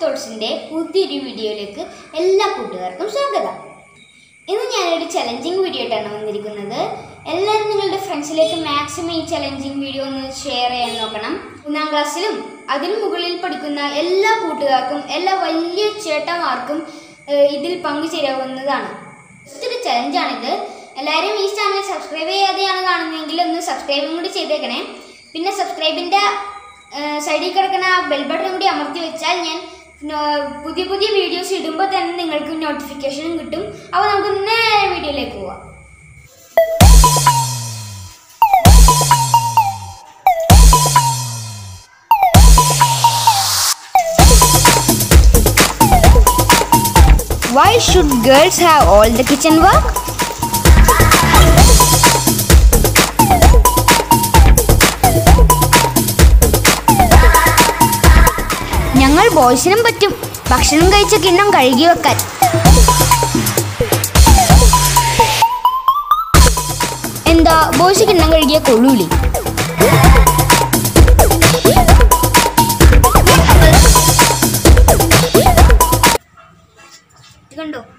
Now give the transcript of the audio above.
തോട്ട്സിൻ്റെ പുതിയൊരു വീഡിയോയിലേക്ക് എല്ലാ കൂട്ടുകാർക്കും സ്വാഗതം ഇന്ന് ഞാനൊരു ചലഞ്ചിങ് വീഡിയോ ആയിട്ടാണ് വന്നിരിക്കുന്നത് എല്ലാവരും നിങ്ങളുടെ ഫ്രണ്ട്സിലേക്ക് മാക്സിമം ഈ ചലഞ്ചിങ് വീഡിയോ ഒന്ന് ഷെയർ ചെയ്യാൻ നോക്കണം ഒന്നാം ക്ലാസ്സിലും അതിന് മുകളിൽ പഠിക്കുന്ന എല്ലാ കൂട്ടുകാർക്കും എല്ലാ വലിയ ചേട്ടന്മാർക്കും ഏഹ്, ഇതിൽ പങ്കുചേരാവുന്നതാണ് ജസ്റ്റ് ഒരു ചലഞ്ചാണിത് എല്ലാവരും ഈ ചാനൽ സബ്സ്ക്രൈബ് ചെയ്യാതെയാണ് കാണുന്നതെങ്കിൽ ഒന്ന് സബ്സ്ക്രൈബും കൂടി ചെയ്തേക്കണേ പിന്നെ സബ്സ്ക്രൈബിൻ്റെ സൈഡിൽ കിടക്കുന്ന ആ ബെൽ ബട്ടൺ കൂടി അമർത്തി വെച്ചാൽ ഞാൻ നോ- പുതിയ പുതിയ വീഡിയോസ് ഇടുമ്പോൾ തന്നെ നിങ്ങൾക്ക് നോട്ടിഫിക്കേഷനും കിട്ടും അപ്പോൾ നമുക്ക് നേരെ വീഡിയോയിലേക്ക് പോവാം Why should girls have all the kitchen work? ഞങ്ങൾ ബോയ്സിനും പറ്റും ഭക്ഷണം കഴിച്ച കിണ്ണം കഴുകി വെക്കാൻ എന്താ ബോയ്സ് കിണ്ണം കഴുകിയ കൊള്ളൂലി കണ്ടോ